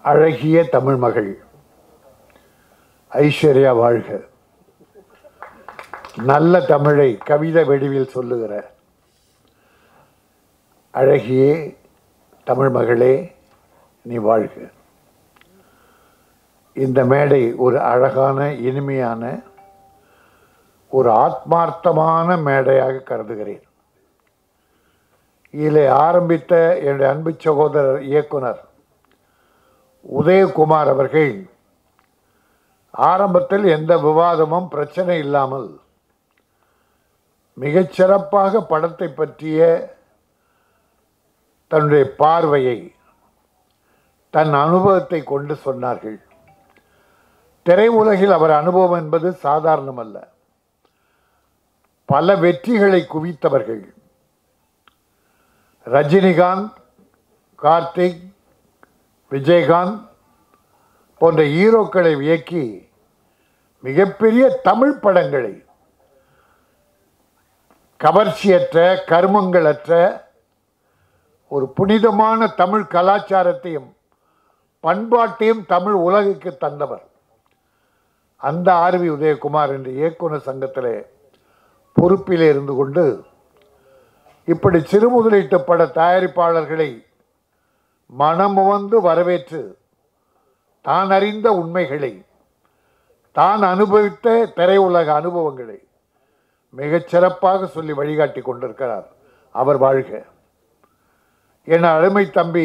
அழகிய தமிழ் மகள் ஐஸ்வர்யா வாழ்க நல்ல தமிழை கவிதை வடிவில் சொல்லுகிற அழகிய தமிழ் மகளே நீ வாழ்க இந்த மேடை ஒரு அழகான இனிமையான ஒரு ஆத்மார்த்தமான மேடையாக கருதுகிறேன் இதில் ஆரம்பித்த என்னுடைய அன்பு சகோதரர் இயக்குனர் உதயகுமார் அவர்கள் ஆரம்பத்தில் எந்த விவாதமும் பிரச்சனை இல்லாமல் மிகச்சிறப்பாக படத்தை பற்றிய தன்னுடைய பார்வையை தன் அனுபவத்தை கொண்டு சொன்னார்கள் திரையுலகில் அவர் அனுபவம் என்பது சாதாரணமல்ல பல வெற்றிகளை குவித்தவர்கள் ரஜினிகாந்த் கார்த்திக் விஜயகாந்த் போன்ற ஹீரோக்களை இயக்கி மிகப்பெரிய தமிழ் படங்களை கவர்ச்சியற்ற கருமங்களற்ற ஒரு புனிதமான தமிழ் கலாச்சாரத்தையும் பண்பாட்டையும் தமிழ் உலகுக்கு தந்தவர் அந்த ஆர்வி உதயகுமார் என்ற இயக்குனர் சங்கத்திலே பொறுப்பிலே இருந்து கொண்டு இப்படி சிறு முதலீட்டு பட தயாரிப்பாளர்களை மனமுவந்து வரவேற்று தான் அறிந்த உண்மைகளை தான் அனுபவித்த திரையுலக அனுபவங்களை மிகச் சிறப்பாக சொல்லி வழிகாட்டி கொண்டிருக்கிறார் அவர் வாழ்க என் அருமை தம்பி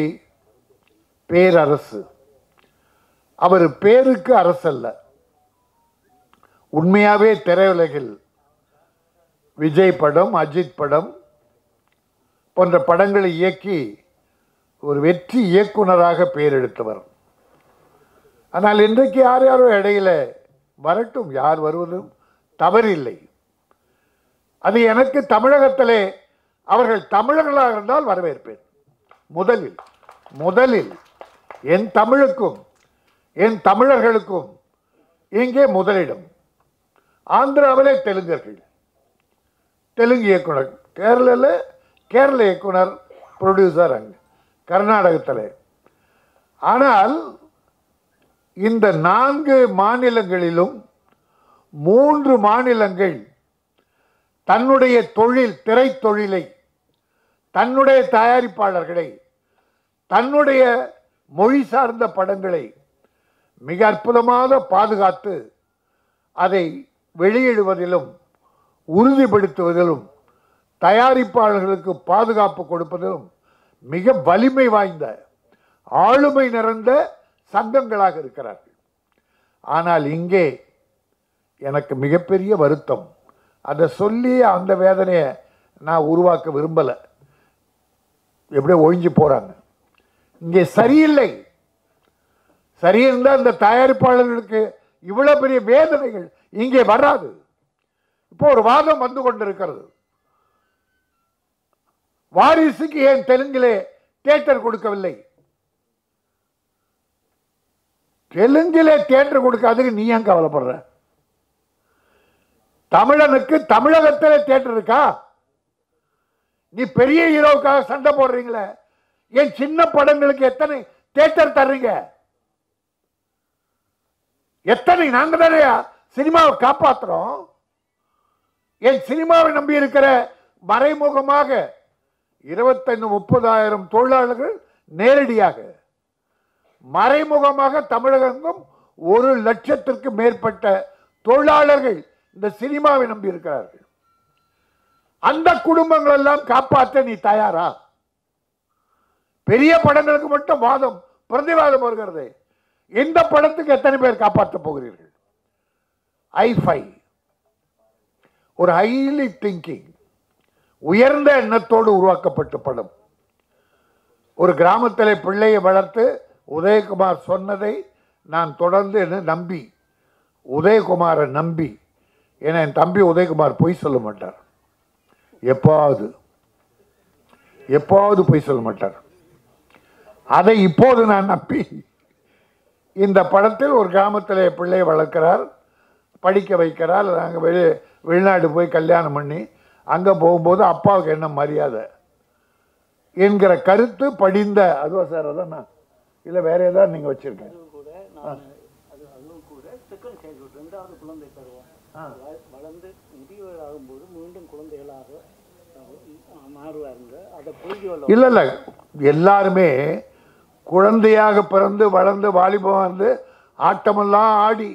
பேரரசு அவர் பேருக்கு அரசல்ல உண்மையாவே திரையுலகில் விஜய் படம் அஜித் படம் போன்ற படங்களை இயக்கி ஒரு வெற்றி இயக்குனராக பெயர் எடுத்தவர் ஆனால் இன்றைக்கு யார் யாரோ இடையில வரட்டும் யார் வருவதும் தவறில்லை அது எனக்கு தமிழகத்திலே அவர்கள் தமிழர்களாக இருந்தால் வரவேற்பேன் முதலில் முதலில் என் தமிழுக்கும் என் தமிழர்களுக்கும் இங்கே முதலிடம் ஆந்திராவிலே தெலுங்கர்கள் தெலுங்கு இயக்குனர் கேரளாவில் கேரள இயக்குனர் ப்ரொடியூசர் அங்கே கர்நாடகத்தில் ஆனால் இந்த நான்கு மாநிலங்களிலும் மூன்று மாநிலங்கள் தன்னுடைய தொழில் திரைத்தொழிலை தன்னுடைய தயாரிப்பாளர்களை தன்னுடைய மொழி சார்ந்த படங்களை மிக அற்புதமாக பாதுகாத்து அதை வெளியிடுவதிலும் உறுதிப்படுத்துவதிலும் தயாரிப்பாளர்களுக்கு பாதுகாப்பு கொடுப்பதிலும் மிக வலிமை வாய்ந்த ஆளுமை நிறைந்த சங்கங்களாக இருக்கிறார்கள் ஆனால் இங்கே எனக்கு மிகப்பெரிய வருத்தம் அதை சொல்லி அந்த வேதனையை நான் உருவாக்க விரும்பலை எப்படியோ ஒழிஞ்சு போகிறாங்க இங்கே சரியில்லை சரியிருந்தால் இந்த தயாரிப்பாளர்களுக்கு இவ்வளோ பெரிய வேதனைகள் இங்கே வராது இப்போ ஒரு வாதம் வந்து கொண்டிருக்கிறது வாரிசுக்கு ஏன் தெலுங்கிலே தியேட்டர் கொடுக்கவில்லை தெலுங்கிலே தியேட்டர் கொடுக்காதுக்கு நீ ஏன் கவலைப்படுற தமிழனுக்கு தமிழகத்திலே தியேட்டர் இருக்கா நீ பெரிய ஹீரோவுக்காக சண்டை போடுறீங்களே என் சின்ன படங்களுக்கு எத்தனை தியேட்டர் தர்றீங்க எத்தனை நாங்க தானே சினிமாவை காப்பாத்துறோம் என் சினிமாவை நம்பி இருக்கிற மறைமுகமாக இருபத்தைந்து முப்பதாயிரம் தொழிலாளர்கள் நேரடியாக மறைமுகமாக தமிழகங்கும் ஒரு லட்சத்திற்கு மேற்பட்ட தொழிலாளர்கள் இந்த சினிமாவை நம்பி இருக்கிறார்கள் அந்த குடும்பங்கள் எல்லாம் காப்பாற்ற நீ தயாரா பெரிய படங்களுக்கு மட்டும் வாதம் பிரதிவாதம் வருகிறது இந்த படத்துக்கு எத்தனை பேர் காப்பாற்ற போகிறீர்கள் ஐஃபை ஒரு ஹைலி திங்கிங் உயர்ந்த எண்ணத்தோடு உருவாக்கப்பட்ட படம் ஒரு கிராமத்தில் பிள்ளையை வளர்த்து உதயகுமார் சொன்னதை நான் தொடர்ந்து என்ன நம்பி உதயகுமாரை நம்பி ஏன்னா என் தம்பி உதயகுமார் பொய் சொல்ல மாட்டார் எப்பாவது எப்பாவது பொய் சொல்ல மாட்டார் அதை இப்போது நான் நம்பி இந்த படத்தில் ஒரு கிராமத்தில் பிள்ளையை வளர்க்கிறார் படிக்க வைக்கிறார் நாங்கள் வெளி வெளிநாடு போய் கல்யாணம் பண்ணி அங்கே போகும்போது அப்பாவுக்கு என்ன மரியாதை என்கிற கருத்து படிந்த அதுவா சார் அதான் இல்லை வேற ஏதாவது நீங்கள் வச்சிருக்கீங்க அதுவும் கூட நான் அது அதுவும் கூட செகண்ட் சைல்ட்ஹுட் ரெண்டாவது குழந்தை பருவம் வ- வளர்ந்து முதியவர் ஆகும்போது மீண்டும் குழந்தைகளாக அஹ், மாறுவாருங்க அதை புரிஞ்சு இல்லை இல்லை எல்லாருமே குழந்தையாக பிறந்து வளர்ந்து வாலிபம் வந்து ஆட்டமெல்லாம் ஆடி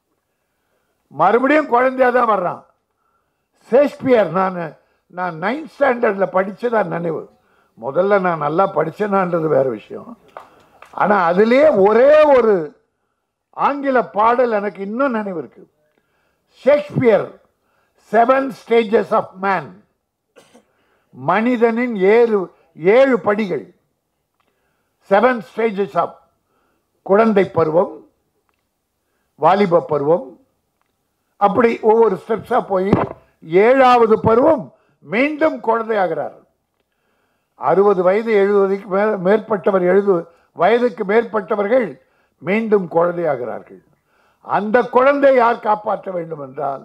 மறுபடியும் குழந்தையா தான் வர்றான் ஷேக்ஸ்பியர் நான் நான் நைன்த் ஸ்டாண்டர்டில் படிச்சதா நினைவு முதல்ல நான் நல்லா படிச்சேனான்றது வேற விஷயம் ஆனால் அதிலே ஒரே ஒரு ஆங்கில பாடல் எனக்கு இன்னும் நினைவு இருக்கு Shakespeare seven stages of man மனிதனின் ஏழு ஏழு படிகள் செவன் ஸ்டேஜஸ் ஆஃப் குழந்தை பருவம் வாலிப பருவம் அப்படி ஒவ்வொரு ஸ்டெப்ஸாக போய் ஏழாவது பருவம் மீண்டும் குழந்தையாகிறார் அறுபது வயது எழுபதுக்கு மே மேற்பட்டவர் எழுது வயதுக்கு மேற்பட்டவர்கள் மீண்டும் குழந்தையாகிறார்கள் அந்த குழந்தை யார் காப்பாற்ற வேண்டும் என்றால்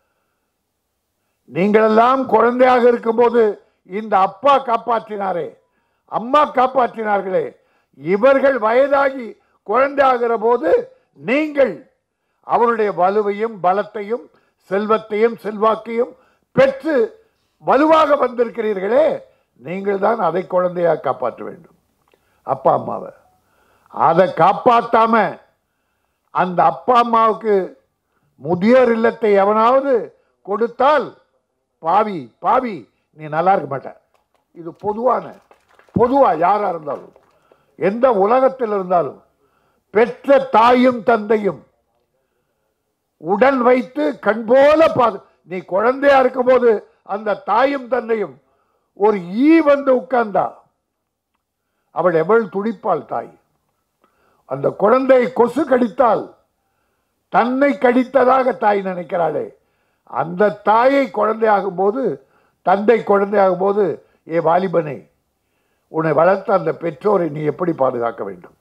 நீங்களெல்லாம் குழந்தையாக இருக்கும்போது இந்த அப்பா காப்பாற்றினாரே அம்மா காப்பாற்றினார்களே இவர்கள் வயதாகி குழந்தையாகிற போது நீங்கள் அவருடைய வலுவையும் பலத்தையும் செல்வத்தையும் செல்வாக்கையும் பெற்று வலுவாக வந்திருக்கிறீர்களே நீங்கள் தான் அதை குழந்தையாக காப்பாற்ற வேண்டும் அப்பா அம்மாவை அதை காப்பாற்றாம அந்த அப்பா அம்மாவுக்கு முதியோர் இல்லத்தை எவனாவது கொடுத்தால் பாவி பாவி நீ நல்லா இருக்க மாட்ட இது பொதுவான பொதுவா யாரா இருந்தாலும் எந்த உலகத்தில் இருந்தாலும் பெற்ற தாயும் தந்தையும் உடன் வைத்து கண் போல பாது நீ குழந்தையா இருக்கும்போது அந்த தாயும் தந்தையும் ஒரு ஈ வந்து உட்கார்ந்தா அவள் எவள் துடிப்பாள் தாய் அந்த குழந்தை கொசு கடித்தால் தன்னை கடித்ததாக தாய் நினைக்கிறாளே அந்த தாயை குழந்தையாகும் போது தந்தை குழந்தையாகும் போது ஏ வாலிபனே உன்னை வளர்த்த அந்த பெற்றோரை நீ எப்படி பாதுகாக்க வேண்டும்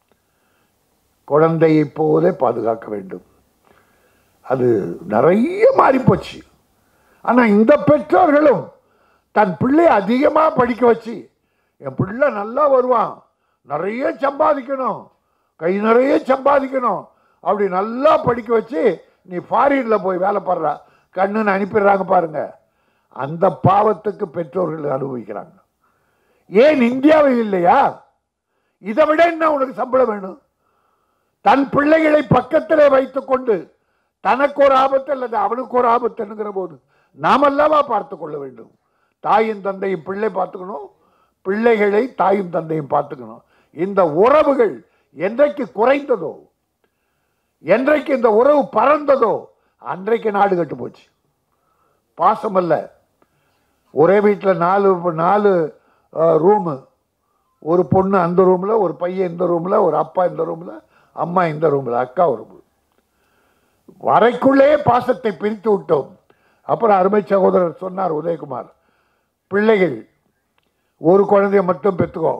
குழந்தையை போதே பாதுகாக்க வேண்டும் அது நிறைய மாறிப்போச்சு ஆனா இந்த பெற்றோர்களும் தன் பிள்ளை அதிகமா படிக்க வச்சு என் பிள்ளை நல்லா வருவான் நிறைய சம்பாதிக்கணும் கை நிறைய சம்பாதிக்கணும் அப்படி நல்லா படிக்க வச்சு நீ ஃபாரின்ல போய் வேலை படுற கண்ணுன்னு அனுப்பிடுறாங்க பாருங்க அந்த பாவத்துக்கு பெற்றோர்கள் அனுபவிக்கிறாங்க ஏன் இந்தியாவில் இல்லையா இதை விட என்ன உனக்கு சம்பளம் வேணும் தன் பிள்ளைகளை பக்கத்திலே வைத்துக்கொண்டு தனக்கு ஒரு ஆபத்து அல்லது அவனுக்கு ஒரு ஆபத்து என்கிற போது நாம் அல்லவா பார்த்து கொள்ள வேண்டும் தாயும் தந்தையும் பிள்ளை பார்த்துக்கணும் பிள்ளைகளை தாயும் தந்தையும் பார்த்துக்கணும் இந்த உறவுகள் என்றைக்கு குறைந்ததோ என்றைக்கு இந்த உறவு பறந்ததோ அன்றைக்கு நாடு கெட்டு போச்சு பாசம் அல்ல ஒரே வீட்டில் நாலு நாலு ரூமு ஒரு பொண்ணு அந்த ரூமில் ஒரு பையன் இந்த ரூமில் ஒரு அப்பா இந்த ரூமில் அம்மா இந்த ரூமில் அக்கா ஒரு room. வரைக்குள்ளே பாசத்தை பிரித்து விட்டோம் அப்புறம் அருமை சகோதரர் சொன்னார் உதயகுமார் பிள்ளைகள் ஒரு குழந்தைய மட்டும் பெற்றுக்கோ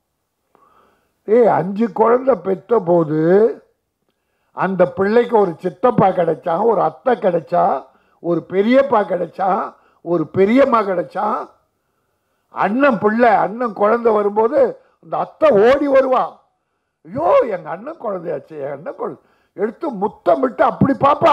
ஏய் அஞ்சு குழந்தை பெற்ற போது அந்த பிள்ளைக்கு ஒரு சித்தப்பா கிடைச்சா ஒரு அத்தை கிடைச்சா ஒரு பெரியப்பா கிடைச்சா ஒரு பெரியம்மா கிடைச்சா அண்ணன் பிள்ளை அண்ணன் குழந்தை வரும்போது அந்த அத்தை ஓடி வருவான் ஐயோ எங்க அண்ணன் குழந்தையாச்சு என் அண்ணன் குழந்தை எடுத்து முத்தம் விட்டு அப்படி பாப்பா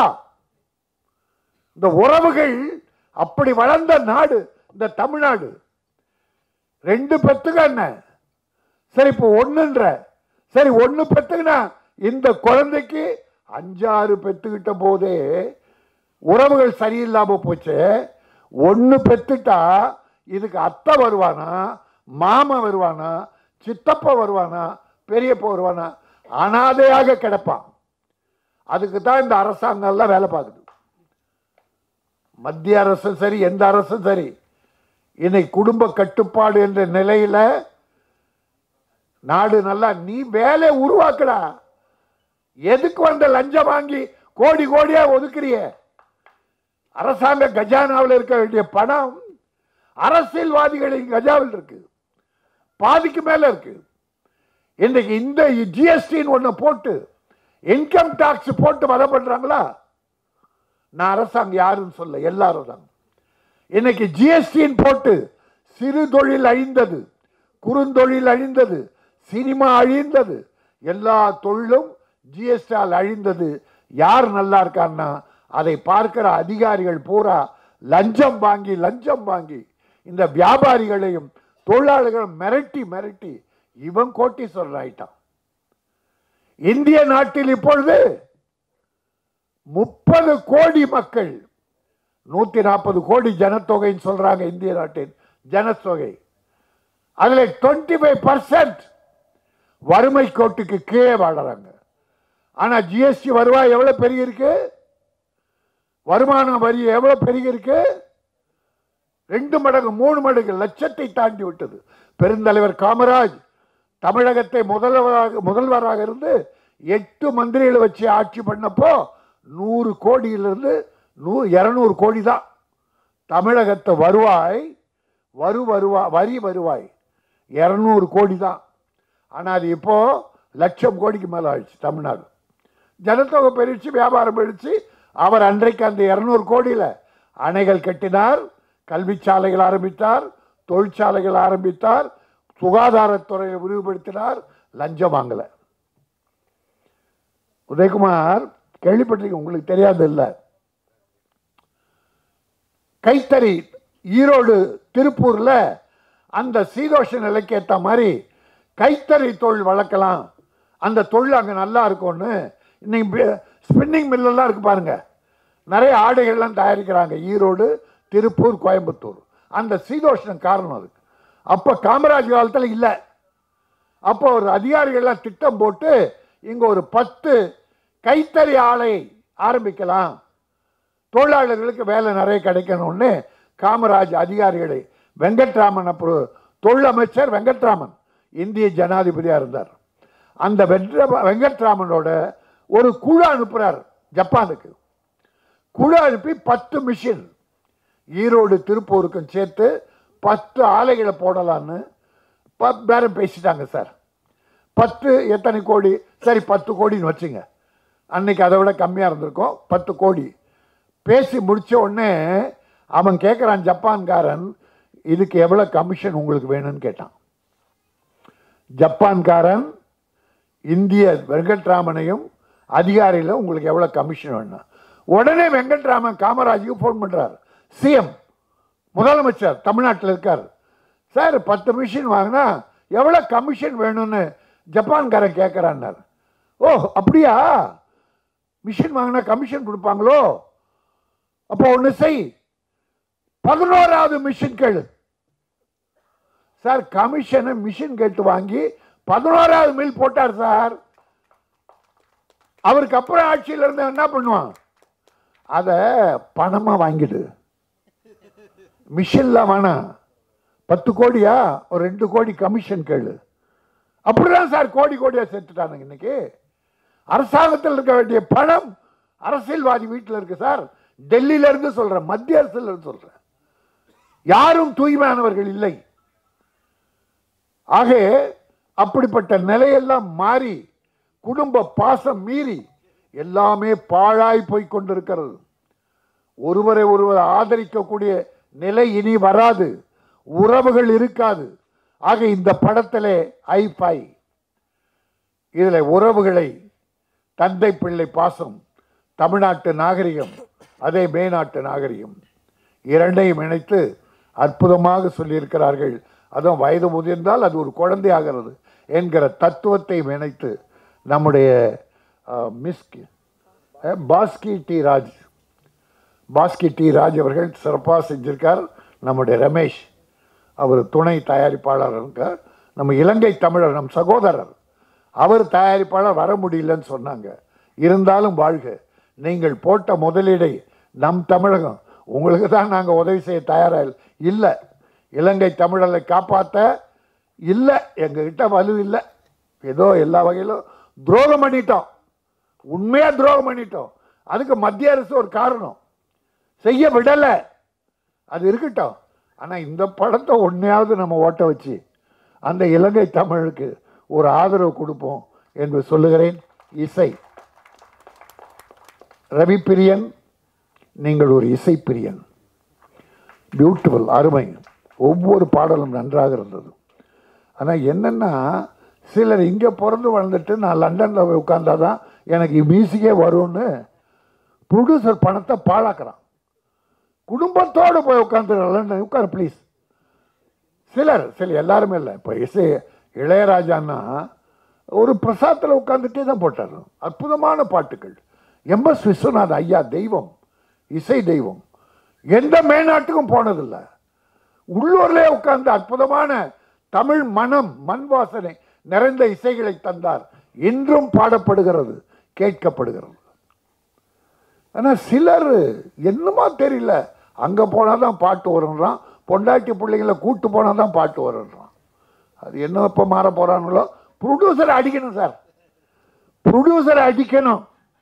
இந்த உறவுகள் அப்படி வளர்ந்த நாடு இந்த தமிழ்நாடு ரெண்டு பெத்துக்க அண்ணன் சரி இப்போ ஒண்ணுன்ற சரி ஒண்ணு பெத்துக்கினா இந்த குழந்தைக்கு அஞ்சாறு பெத்துக்கிட்ட போதே உறவுகள் சரியில்லாம போச்சு ஒண்ணு பெத்துட்டா இதுக்கு அத்தை வருவானா மாமன் வருவானா சித்தப்பா வருவானா பெரியப்பா வருவானா அனாதையாக கிடப்பான் அதுக்கு தான் இந்த அரசாங்கம் எல்லாம் வேலை பார்க்குது மத்திய அரசும் சரி எந்த அரசும் சரி இன்னைக்கு குடும்ப கட்டுப்பாடு என்ற நிலையில நாடு நல்லா நீ வேலை உருவாக்குடா எதுக்கு வந்த லஞ்சம் வாங்கி கோடி கோடியா ஒதுக்குறிய அரசாங்க கஜானாவில் இருக்க வேண்டிய பணம் அரசியல்வாதிகளின் கஜாவில் இருக்கு பாதிக்கு மேல இருக்கு இன்னைக்கு இந்த ஜிஎஸ்டின்னு ஒண்ணு போட்டு இன்கம் டாக்ஸ் போட்டு வர பண்றாங்களா நான் அரசாங்கம் யாருன்னு சொல்ல எல்லாரும் தான் இன்னைக்கு ஜிஎஸ்டின்னு போட்டு சிறு தொழில் அழிந்தது குறுந்தொழில் அழிந்தது சினிமா அழிந்தது எல்லா தொழிலும் ஜிஎஸ்டியால் அழிந்தது யார் நல்லா இருக்கான்னா அதை பார்க்கிற அதிகாரிகள் பூரா லஞ்சம் வாங்கி லஞ்சம் வாங்கி இந்த வியாபாரிகளையும் தொழிலாளர்களும் மிரட்டி மிரட்டி இவன் கோட்டீஸ்வரர் ஆயிட்டான் இந்திய நாட்டில் இப்பொழுது முப்பது கோடி மக்கள் நூத்தி நாற்பது கோடி ஜனத்தொகைன்னு சொல்றாங்க இந்திய நாட்டின் ஜனத்தொகை அதுல டுவெண்ட்டி ஃபைவ் பர்சன்ட் வறுமை கோட்டுக்கு கீழே வாழறாங்க ஆனா ஜிஎஸ்டி வருவாய் எவ்வளவு பெருகி இருக்கு வருமான வரி எவ்வளவு பெருகி இருக்கு ரெண்டு மடங்கு மூணு மடங்கு லட்சத்தை தாண்டி விட்டது பெருந்தலைவர் காமராஜ் தமிழகத்தை முதல்வராக முதல்வராக இருந்து எட்டு மந்திரிகளை வச்சு ஆட்சி பண்ணப்போ நூறு கோடியிலிருந்து நூ இருநூறு கோடி தான் தமிழகத்தை வருவாய் வரு வருவாய் வரி வருவாய் இருநூறு கோடி தான் ஆனால் அது இப்போ லட்சம் கோடிக்கு மேலே ஆயிடுச்சு தமிழ்நாடு ஜனத்தொகை பெருச்சு வியாபாரம் பெருச்சு அவர் அன்றைக்கு அந்த இருநூறு கோடியில் அணைகள் கட்டினார் கல்வி சாலைகள் ஆரம்பித்தார் தொழிற்சாலைகள் ஆரம்பித்தார் சுகாதாரத்துறையை விரிவுபடுத்தினார் லஞ்சம் வாங்கலை உதயகுமார் கேள்விப்பட்டிருக்கீங்க உங்களுக்கு தெரியாது இல்லை கைத்தறி ஈரோடு திருப்பூர்ல அந்த சீதோஷ நிலைக்கு ஏற்ற மாதிரி கைத்தறி தொழில் வளர்க்கலாம் அந்த தொழில் அங்கே நல்லா இருக்கும்னு இன்னைக்கு ஸ்பின்னிங் மில்லெல்லாம் இருக்கு பாருங்க நிறைய ஆடைகள்லாம் தயாரிக்கிறாங்க ஈரோடு திருப்பூர் கோயம்புத்தூர் அந்த சீதோஷ்ணம் காரணம் அதுக்கு அப்போ காமராஜ் காலத்தில் இல்லை அப்போ ஒரு அதிகாரிகள்லாம் திட்டம் போட்டு இங்கே ஒரு பத்து கைத்தறி ஆலை ஆரம்பிக்கலாம் தொழிலாளர்களுக்கு வேலை நிறைய கிடைக்கணும்னு காமராஜ் அதிகாரிகளை வெங்கட்ராமன் அப்புறம் தொழில் அமைச்சர் வெங்கட்ராமன் இந்திய ஜனாதிபதியாக இருந்தார் அந்த வென்ற வெங்கட்ராமனோட ஒரு குழு அனுப்புகிறார் ஜப்பானுக்கு குழு அனுப்பி பத்து மிஷின் ஈரோடு திருப்பூருக்கும் சேர்த்து பத்து ஆலைகளை போடலான்னு ப- பேரம் பேசிட்டாங்க சார் பத்து எத்தனை கோடி சரி பத்து கோடின்னு வச்சுங்க அன்னைக்கு அதை விட கம்மியாக இருந்திருக்கும் பத்து கோடி பேசி முடிச்ச உடனே அவன் கேட்குறான் ஜப்பான்காரன் இதுக்கு எவ்வளோ கமிஷன் உங்களுக்கு வேணும்னு கேட்டான் ஜப்பான்காரன் இந்திய வெங்கட்ராமனையும் அதிகாரியில் உங்களுக்கு எவ்வளோ கமிஷன் வேணும் உடனே வெங்கட்ராமன் காமராஜுக்கு ஃபோன் பண்ணுறார் சிஎம் முதலமைச்சர் தமிழ்நாட்டில் இருக்கார் சார் பத்து மிஷின் வாங்கினா எவ்வளோ கமிஷன் வேணும்னு ஜப்பான்காரன் கேட்குறான்னார் ஓ அப்படியா மிஷின் வாங்கினா கமிஷன் கொடுப்பாங்களோ அப்போ ஒன்று செய் பதினோராவது மிஷின் கேளு சார் கமிஷனை மிஷின் கேட்டு வாங்கி பதினோராவது மில் போட்டார் சார் அவருக்கு அப்புறம் ஆட்சியில் இருந்த என்ன பண்ணுவான் அதை பணமாக வாங்கிடு மிஷின்லாம் வேணாம் பத்து கோடியா ஒரு ரெண்டு கோடி கமிஷன் கேளு அப்படிதான் சார் கோடி கோடியா சேர்த்துட்டானுங்க இன்னைக்கு அரசாங்கத்தில் இருக்க வேண்டிய பணம் அரசியல்வாதி வீட்டில் இருக்கு சார் டெல்லியில இருந்து சொல்றேன் மத்திய அரசுல இருந்து சொல்றேன் யாரும் தூய்மையானவர்கள் இல்லை ஆக அப்படிப்பட்ட நிலையெல்லாம் மாறி குடும்ப பாசம் மீறி எல்லாமே பாழாய் போய் கொண்டிருக்கிறது ஒருவரை ஒருவர் ஆதரிக்கக்கூடிய நிலை இனி வராது உறவுகள் இருக்காது ஆக இந்த படத்திலே ஐ பை இதில் உறவுகளை தந்தை பிள்ளை பாசம் தமிழ்நாட்டு நாகரிகம் அதே மேநாட்டு நாகரிகம் இரண்டையும் இணைத்து அற்புதமாக சொல்லியிருக்கிறார்கள் அதுவும் வயது முதிர்ந்தால் அது ஒரு குழந்தையாகிறது என்கிற தத்துவத்தை இணைத்து நம்முடைய அஹ், மிஸ் அஹ், பாஸ்கி டி ராஜ் பாஸ்கி டி ராஜ் அவர்கள் சிறப்பாக செஞ்சிருக்கார் நம்முடைய ரமேஷ் அவர் துணை தயாரிப்பாளர் இருக்கார் நம்ம இலங்கை தமிழர் நம் சகோதரர் அவர் தயாரிப்பாளர் வர முடியலன்னு சொன்னாங்க இருந்தாலும் வாழ்க நீங்கள் போட்ட முதலீடை நம் தமிழகம் உங்களுக்கு தான் நாங்கள் உதவி செய்ய தயாராக இல்லை இலங்கை தமிழரை காப்பாற்ற இல்லை எங்ககிட்ட வலு இல்லை ஏதோ எல்லா வகையிலும் துரோகம் பண்ணிட்டோம் உண்மையாக துரோகம் பண்ணிட்டோம் அதுக்கு மத்திய அரசு ஒரு காரணம் செய்ய விடலை அது இருக்கட்டும் ஆனால் இந்த படத்தை ஒன்றையாவது நம்ம ஓட்ட வச்சு அந்த இலங்கை தமிழுக்கு ஒரு ஆதரவு கொடுப்போம் என்று சொல்லுகிறேன் இசை ரவி பிரியன் நீங்கள் ஒரு இசை பிரியன் பியூட்டிஃபுல் அருமை ஒவ்வொரு பாடலும் நன்றாக இருந்தது ஆனால் என்னென்னா சிலர் இங்கே பிறந்து வளர்ந்துட்டு நான் லண்டனில் போய் உட்கார்ந்தாதான் எனக்கு மியூசிக்கே வரும்னு ப்ரொடியூசர் பணத்தை பாழாக்குறான் குடும்பத்தோடு போய் உட்காந்து லண்டன் உட்கார் ப்ளீஸ் சிலர் சில எல்லாருமே இல்லை இப்போ இசை இளையராஜான்னா ஒரு பிரசாத்தில் உட்காந்துட்டே தான் போட்டார் அற்புதமான பாட்டுகள் எம் எஸ் விஸ்வநாத் ஐயா தெய்வம் இசை தெய்வம் எந்த மேநாட்டுக்கும் போனதில்லை உள்ளூர்லேயே உட்கார்ந்து அற்புதமான தமிழ் மனம் மண் வாசனை நிறைந்த இசைகளை தந்தார் இன்றும் பாடப்படுகிறது கேட்கப்படுகிறது ஆனால் சிலர் என்னமோ தெரியல அங்கே போனால் தான் பாட்டு வருன்றான் பொண்டாட்டி பிள்ளைங்களை கூட்டு போனால் தான் பாட்டு வருன்றான் அது என்ன இப்போ மாற போகிறாங்களோ ப்ரொடியூசரை அடிக்கணும் சார் ப்ரொடியூசரை அடிக்கணும்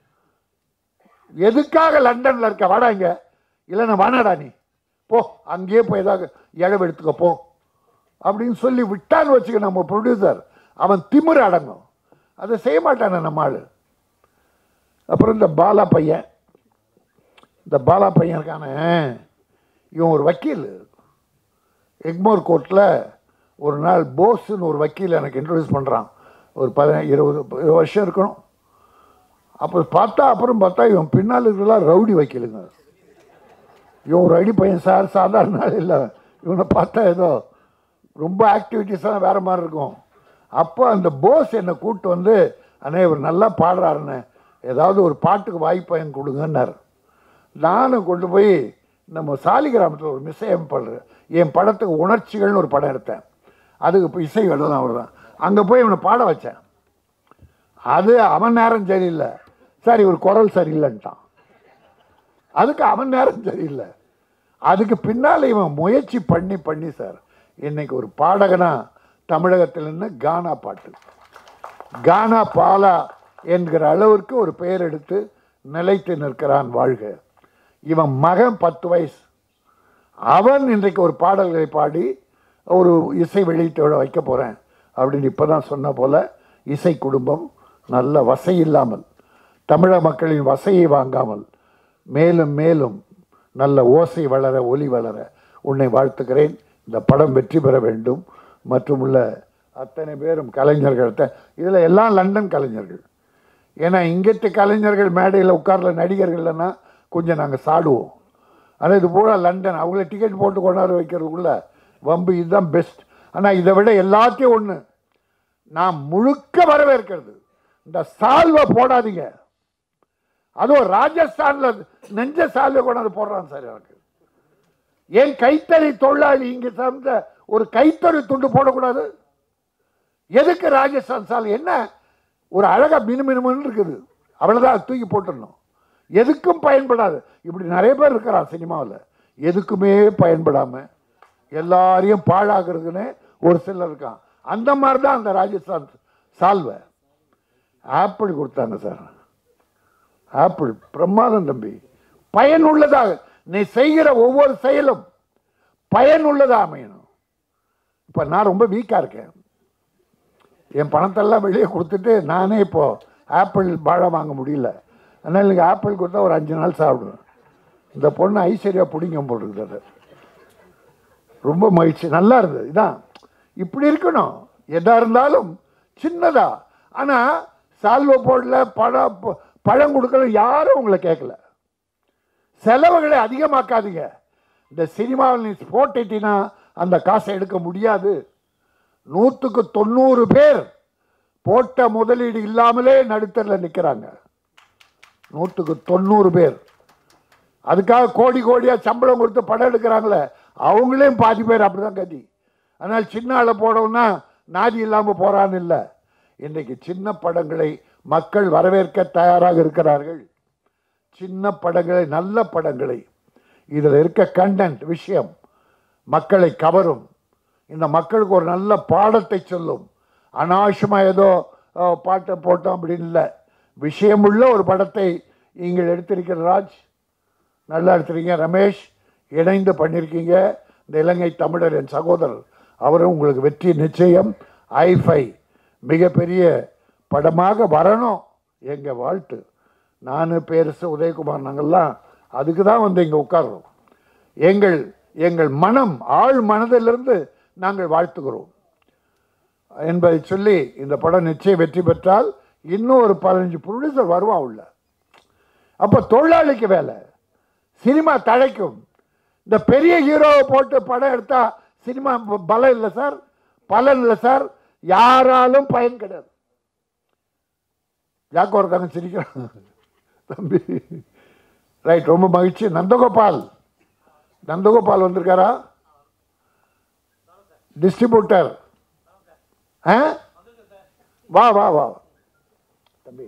எதுக்காக லண்டனில் இருக்க வாடா இங்க இல்லைன்னா வானாடா நீ போ அங்கேயே போய் ஏதாவது இழவு எடுத்துக்க போ அப்படின்னு சொல்லி விட்டான்னு வச்சுக்க நம்ம ப்ரொடியூசர் அவன் திமிரு அடங்கும் அதை செய்ய மாட்டானே நம்ம ஆளு அப்புறம் இந்த பாலா பையன் இந்த பாலா பையன் இருக்கானே இவன் ஒரு வக்கீல் எக்மோர் கோர்ட்டில் ஒரு நாள் போஸ்ன்னு ஒரு வக்கீல் எனக்கு இன்ட்ரடியூஸ் பண்ணுறான் ஒரு பதின இருபது இருபது வருஷம் இருக்கணும் அப்போ பார்த்தா அப்புறம் பார்த்தா இவன் பின்னால் இருக்கிறதெல்லாம் ரவுடி வக்கீலுங்க இவன் ஒரு அடி பையன் சார் சாதாரண ஆள் இல்லை இவனை பார்த்தா ஏதோ ரொம்ப ஆக்டிவிட்டீஸ்லாம் வேறு மாதிரி இருக்கும் அப்போ அந்த போஸ் என்னை கூப்பிட்டு வந்து அண்ணே இவர் நல்லா பாடுறாருண்ணே ஏதாவது ஒரு பாட்டுக்கு வாய்ப்பு எனக்கு கொடுங்கன்னார் நானும் கொண்டு போய் நம்ம சாலிகிராமத்தில் ஒரு மிஸ்ஸையம் பண்ணுறேன் என் படத்துக்கு உணர்ச்சிகள்னு ஒரு படம் எடுத்தேன் அதுக்கு இப்போ இசை எழுதலாம் அவர் தான் அங்கே போய் இவனை பாட வச்சேன் அது அவன் நேரம் சரியில்லை சார் இவர் குரல் சரியில்லைன்ட்டான் அதுக்கு அவன் நேரம் சரியில்லை அதுக்கு பின்னால் இவன் முயற்சி பண்ணி பண்ணி சார் இன்னைக்கு ஒரு பாடகனா தமிழகத்தில் நின்று கானா பாட்டு கானா பாலா என்கிற அளவிற்கு ஒரு பெயர் எடுத்து நிலைத்து நிற்கிறான் வாழ்க இவன் மகன் பத்து வயசு அவன் இன்றைக்கு ஒரு பாடல்களை பாடி ஒரு இசை வெளியீட்டோட வைக்க போகிறேன் அப்படின்னு இப்போ தான் சொன்ன போல இசை குடும்பம் நல்ல வசை இல்லாமல் தமிழக மக்களின் வசையை வாங்காமல் மேலும் மேலும் நல்ல ஓசை வளர ஒலி வளர உன்னை வாழ்த்துக்கிறேன் இந்த படம் வெற்றி பெற வேண்டும் மற்றும் உள்ள அத்தனை பேரும் கலைஞர்கள் இதில் எல்லாம் லண்டன் கலைஞர்கள் ஏன்னா இங்கத்து கலைஞர்கள் மேடையில் உட்கார்ல நடிகர்கள் இல்லைன்னா கொஞ்சம் நாங்கள் சாடுவோம் ஆனால் இது பூரா லண்டன் அவங்கள டிக்கெட் போட்டு கொண்டாட வைக்கிறதுக்குள்ள வம்பு இதுதான் பெஸ்ட் ஆனால் இதை விட எல்லாத்தையும் ஒன்று நான் முழுக்க வரவேற்கிறது இந்த சால்வை போடாதீங்க அதுவும் ராஜஸ்தான்ல நெஞ்ச சால்வை கொண்டாந்து போடுறான் சார் எனக்கு ஏன் கைத்தறி தொழிலாளி இங்க சார்ந்த ஒரு கைத்தறி துண்டு போடக்கூடாது எதுக்கு ராஜஸ்தான் சாலை என்ன ஒரு அழகா மினுமினுமன்னு இருக்குது அவ்வளவுதான் தூக்கி போட்டுடணும் எதுக்கும் பயன்படாது இப்படி நிறைய பேர் இருக்கிறான் சினிமாவில் எதுக்குமே பயன்படாம எல்லாரையும் பாழாக்குறதுன்னு ஒரு சிலர் இருக்கான் அந்த மாதிரி தான் அந்த ராஜஸ்தான் சால்வை ஆப்பிள் கொடுத்தாங்க சார் ஆப்பிள் பிரமாதம் தம்பி பயனுள்ளதாக நீ செய்கிற ஒவ்வொரு செயலும் பயனுள்ளதா அமையணும் இப்போ நான் ரொம்ப வீக்காக இருக்கேன் என் பணத்தெல்லாம் வெளியே கொடுத்துட்டு நானே இப்போ ஆப்பிள் வாழை வாங்க முடியல அதனால் எனக்கு ஆப்பிள் கொடுத்தா ஒரு அஞ்சு நாள் சாப்பிடுவேன் இந்த பொண்ணு ஐஸ்வர்யா பிடிங்க போட்டுருக்குது ரொம்ப மகிழ்ச்சி நல்லா இருந்தது இதான் இப்படி இருக்கணும் எதா இருந்தாலும் சின்னதா ஆனால் சால்வை போடல பழம் ப- பழம் கொடுக்கல யாரும் உங்களை கேட்கல செலவுகளை அதிகமாக்காதீங்க இந்த சினிமாவில் நீ போட்டுட்டினா அந்த காசை எடுக்க முடியாது நூற்றுக்கு தொண்ணூறு பேர் போட்ட முதலீடு இல்லாமலே நடுத்தரில் நிற்கிறாங்க நூற்றுக்கு தொண்ணூறு பேர் அதுக்காக கோடி கோடியா சம்பளம் கொடுத்து படம் எடுக்கிறாங்களே அவங்களையும் பாதி பேர் அப்படிதான் கதி அதனால் சின்ன ஆளை போடணும்னா நாதி இல்லாமல் போறான்னு இல்லை இன்றைக்கு சின்ன படங்களை மக்கள் வரவேற்க தயாராக இருக்கிறார்கள் சின்ன படங்களை நல்ல படங்களை இதில் இருக்க கண்டென்ட் விஷயம் மக்களை கவரும் இந்த மக்களுக்கு ஒரு நல்ல பாடத்தை சொல்லும் அனாவசியமாக ஏதோ அஹ், பாட்டை போட்டோம் அப்படின்னு இல்லை விஷயமுள்ள ஒரு படத்தை நீங்கள் எடுத்திருக்கிற ராஜ் நல்லா எடுத்துறீங்க ரமேஷ் இணைந்து பண்ணியிருக்கீங்க இந்த இலங்கை தமிழர் என் சகோதரர் அவரும் உங்களுக்கு வெற்றி நிச்சயம் ஐஃபை மிகப்பெரிய படமாக வரணும் எங்கள் வாழ்த்து நான் பேரசு உதயகுமார் நாங்கள்லாம் அதுக்கு தான் வந்து இங்கே உட்கார்றோம் எங்கள் எங்கள் மனம் ஆழ் மனதிலிருந்து நாங்கள் வாழ்த்துகிறோம் என்பதை சொல்லி இந்த படம் நிச்சயம் வெற்றி பெற்றால் இன்னும் ஒரு பதினஞ்சு ப்ரொடியூசர் வருவான் உள்ள அப்போ தொழிலாளிக்கு வேலை சினிமா தழைக்கும் இந்த பெரிய ஹீரோவை போட்டு படம் எடுத்தா சினிமா ப- பலம் இல்லை சார் பலன் இல்லை சார் யாராலும் பயன் கிடையாது யாக்கோ ஒருத்தங்க சிரிக்கிறாங்க தம்பி ரைட் ரொம்ப மகிழ்ச்சி நந்தகோபால் நந்தகோபால் வந்திருக்காரா டிஸ்ட்ரிபியூட்டர் ஆ வா வா வா தம்பி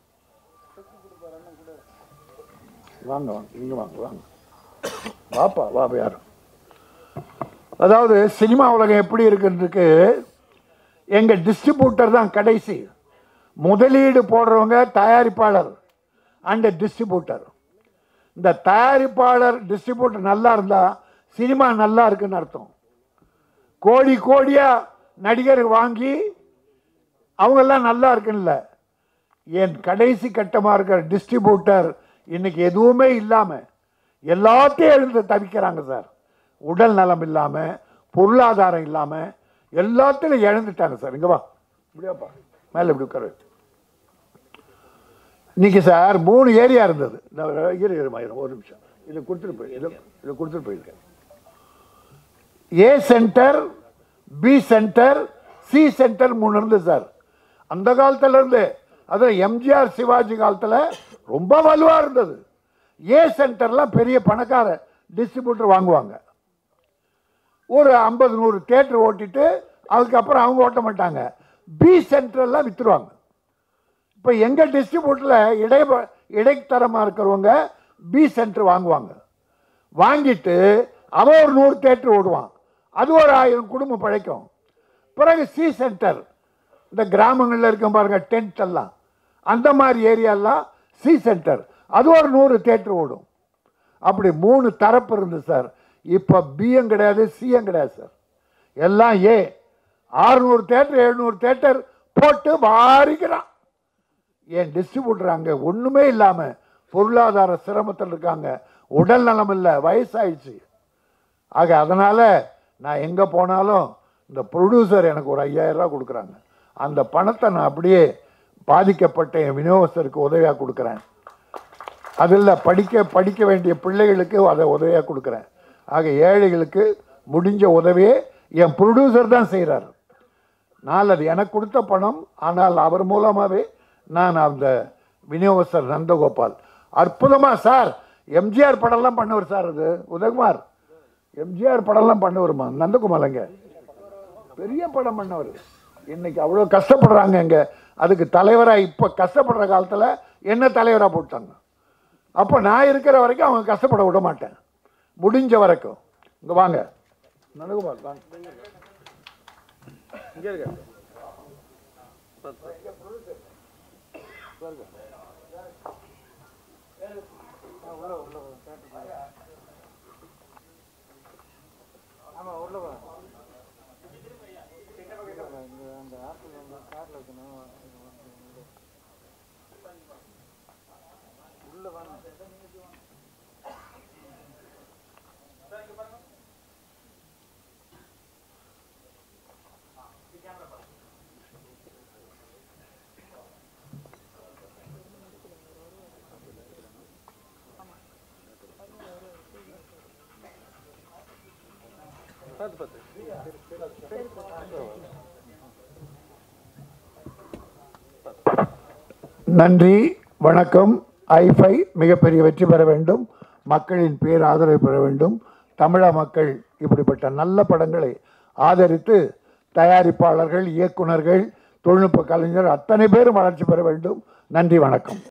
வாங்க வாங்க இங்க வாங்க வாங்க வாப்பா வா யாரும் அதாவது சினிமா உலகம் எப்படி இருக்குன்றதுக்கு எங்க டிஸ்ட்ரிபியூட்டர் தான் கடைசி முதலீடு போடுறவங்க தயாரிப்பாளர் அண்ட் டிஸ்ட்ரிபியூட்டர் இந்த தயாரிப்பாளர் டிஸ்ட்ரிபியூட்டர் நல்லா இருந்தா சினிமா நல்லா இருக்குன்னு அர்த்தம் கோடி கோடியா நடிகர் வாங்கி அவங்கெல்லாம் நல்லா இருக்குன்னு என் கடைசி கட்டமாக இருக்கிற டிஸ்ட்ரிபியூட்டர் இன்னைக்கு எதுவுமே இல்லாமல் எல்லாத்தையும் எழுந்து தவிக்கிறாங்க சார் உடல் நலம் இல்லாமல் பொருளாதாரம் இல்லாமல் எல்லாத்திலும் இழந்துட்டாங்க சார் இங்கே வா இப்படியாப்பா மேலே இப்படி உட்காரு இன்னைக்கு சார் மூணு ஏரியா இருந்தது இந்த ஒரு- இரு இரு மயிரம் ஒரு நிமிஷம் இதை கொடுத்துட்டு போய் இதை இதை கொடுத்துட்டு போயிருக்கேன் A centre B centre C centre மூணு இருந்தது சார் அந்த காலத்துல இருந்து அது எம்ஜிஆர் சிவாஜி காலத்துல ரொம்ப வலுவா இருந்தது ஏ சென்டர்லாம் பெரிய பணக்கார டிஸ்ட்ரிபியூட்டர் வாங்குவாங்க ஒரு ஐம்பது நூறு தேட்டர் ஓட்டிட்டு அதுக்கப்புறம் அவங்க ஓட்ட மாட்டாங்க பி சென்டர்லாம் வித்துருவாங்க இப்போ எங்கள் டிஸ்ட்ரிபியூட்டரில் இடை இடைத்தரமாக இருக்கிறவங்க பி சென்டர் வாங்குவாங்க வாங்கிட்டு அவன் ஒரு நூறு தேட்டர் ஓடுவான் அது ஒரு ஆயிரம் குடும்பம் பழைக்கும் பிறகு சி சென்டர் இந்த கிராமங்களில் இருக்க பாருங்க டென்ட் எல்லாம் அந்த மாதிரி ஏரியாலாம் சி சென்டர் அது ஒரு நூறு தேட்டர் ஓடும் அப்படி மூணு தரப்பு இருந்தது சார் இப்போ பிஎம் கிடையாது சிஎம் கிடையாது சார் எல்லாம் ஏ ஆறுநூறு தேட்டர் எழுநூறு தேட்டர் போட்டு வாரிக்கிறான் என் டிஸ்ட்ரிபியூட்டர் அங்கே ஒன்றுமே இல்லாமல் பொருளாதார சிரமத்தில் இருக்காங்க உடல் நலம் இல்லை வயசாயிடுச்சு ஆக அதனால் நான் எங்கே போனாலும் இந்த ப்ரொடியூசர் எனக்கு ஒரு ஐயாயிரம் ரூபாய் கொடுக்குறாங்க அந்த பணத்தை நான் அப்படியே பாதிக்கப்பட்ட என் விநியோகஸ்தருக்கு உதவியாக கொடுக்குறேன் அதில் படிக்க படிக்க வேண்டிய பிள்ளைகளுக்கு அதை உதவியாக கொடுக்குறேன் ஆக ஏழைகளுக்கு முடிஞ்ச உதவியை என் ப்ரொடியூசர் தான் செய்கிறார் நான் அது எனக்கு கொடுத்த பணம் ஆனால் அவர் மூலமாகவே நான் அந்த விநியோகஸ்தர் நந்தகோபால் அற்புதமாக சார் எம்ஜிஆர் படம்லாம் பண்ணவர் சார் அது உதயகுமார் எம்ஜிஆர் படம்லாம் பண்ணவருமா நந்தகுமாரங்க பெரிய படம் பண்ணவர் இன்னைக்கு அவ்வளோ கஷ்டப்படுறாங்க இங்க அதுக்கு தலைவராக இப்போ கஷ்டப்படுற காலத்தில் என்ன தலைவராக போட்டாங்க அப்போ நான் இருக்கிற வரைக்கும் அவங்க கஷ்டப்பட விட மாட்டேன் முடிஞ்ச வரைக்கும் இங்கே வாங்க நந்தகுமார் வாங்க இங்கே இருக்க ஆமா உள்ள வா இங்க அந்த ஆப்பிள் வந்து கார்ல வைக்கணும் உள்ள வாங்க பார்த்து பார்த்து நன்றி வணக்கம் ஐஃபை மிகப்பெரிய வெற்றி பெற வேண்டும் மக்களின் பேர் ஆதரவு பெற வேண்டும் தமிழக மக்கள் இப்படிப்பட்ட நல்ல படங்களை ஆதரித்து தயாரிப்பாளர்கள் இயக்குனர்கள் தொழில்நுட்ப கலைஞர் அத்தனை பேரும் வளர்ச்சி பெற வேண்டும் நன்றி வணக்கம்